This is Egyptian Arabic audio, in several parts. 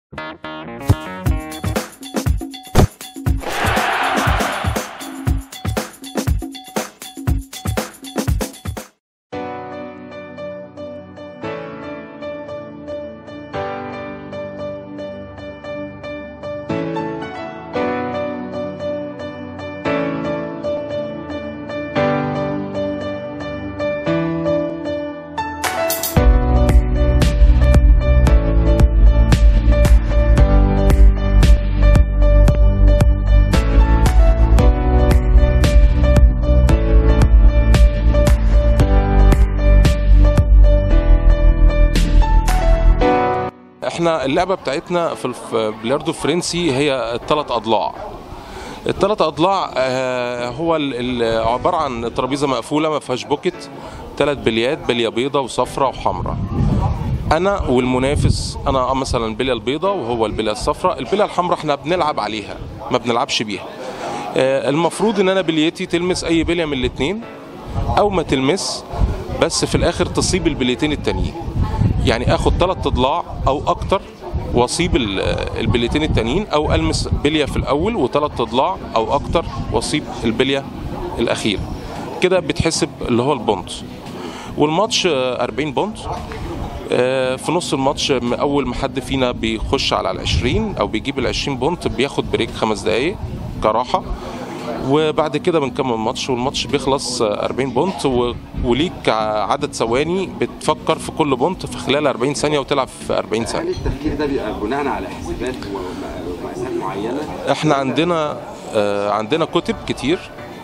احنا اللعبه بتاعتنا في البلياردو الفرنسي هي الثلاث اضلاع الثلاث اضلاع آه، هو ال- ال- عباره عن ترابيزه مقفوله ما فيهاش بوكت ثلاث بليات بليه بيضه وصفراء وحمراء انا والمنافس انا مثلا البليه البيضاء وهو البليه الصفراء البليه الحمراء احنا بنلعب عليها ما بنلعبش بيها آه، المفروض ان انا بليتي تلمس اي بليه من الاثنين او ما تلمس بس في الاخر تصيب البليتين التانيين يعني اخد ثلاث اضلاع او اكتر واصيب ال- البليتين التانيين او المس بليه في الاول وثلاث اضلاع او اكتر واصيب البليه الاخيره كده بتحسب اللي هو البونت والماتش آه، 40 بونت آه، في نص الماتش م- اول ما حد فينا بيخش على ال 20 او بيجيب ال 20 بونت بياخد بريك خمس دقائق كراحه وبعد كده بنكمل الماتش والماتش بيخلص آه، 40 بونت و- وليك ع- عدد ثواني بتفكر في كل بونت في خلال 40 ثانيه وتلعب في 40 هل ثانيه التفكير ده بيبقى بناء على حسابات ومقاسات معينه؟ احنا عندنا آه، عندنا كتب كتير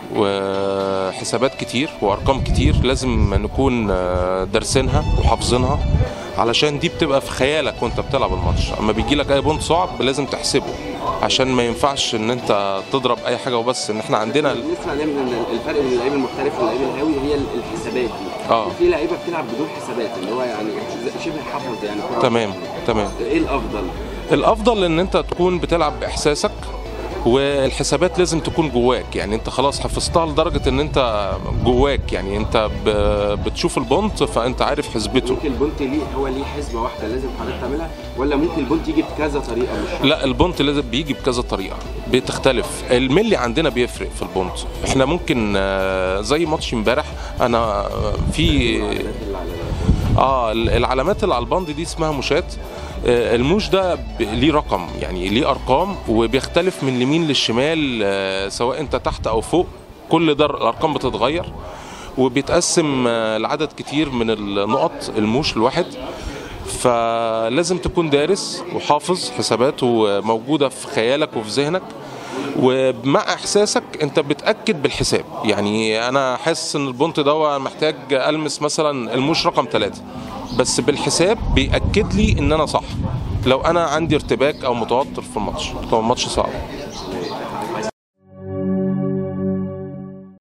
وحسابات كتير وارقام كتير لازم نكون آه، دارسينها وحافظينها علشان دي بتبقى في خيالك وانت بتلعب الماتش اما بيجي لك اي بونت صعب لازم تحسبه عشان ما ينفعش ان انت تضرب اي حاجه وبس ان احنا عندنا بنسمع دايما ان الفرق بين اللعيب المحترف واللعيب الهاوي هي الحسابات دي آه. في لعيبه بتلعب بدون حسابات اللي هو يعني شبه حفظ يعني كرة. تمام تمام ايه الافضل؟ الافضل ان انت تكون بتلعب باحساسك والحسابات لازم تكون جواك يعني انت خلاص حفظتها لدرجه ان انت جواك يعني انت ب- بتشوف البونت فانت عارف حسبته ممكن البونت ليه هو ليه حسبه واحده لازم حضرتك تعملها ولا ممكن البونت يجي بكذا طريقه مش لا البونت لازم بيجي بكذا طريقه بتختلف الملي عندنا بيفرق في البونت احنا ممكن آه، زي ماتش امبارح انا آه، في اللي على اه العلامات اللي على الباند دي اسمها موشات آه، الموش ده ب- ليه رقم يعني ليه ارقام وبيختلف من اليمين للشمال آه، سواء انت تحت او فوق كل ده الارقام بتتغير وبيتقسم آه، لعدد كتير من النقط الموش الواحد فلازم تكون دارس وحافظ حساباته موجودة في خيالك وفي ذهنك ومع احساسك انت بتاكد بالحساب يعني انا حاسس ان البونت ده محتاج المس مثلا الموش رقم ثلاثة بس بالحساب بياكد لي ان انا صح لو انا عندي ارتباك او متوتر في الماتش طبعا الماتش صعب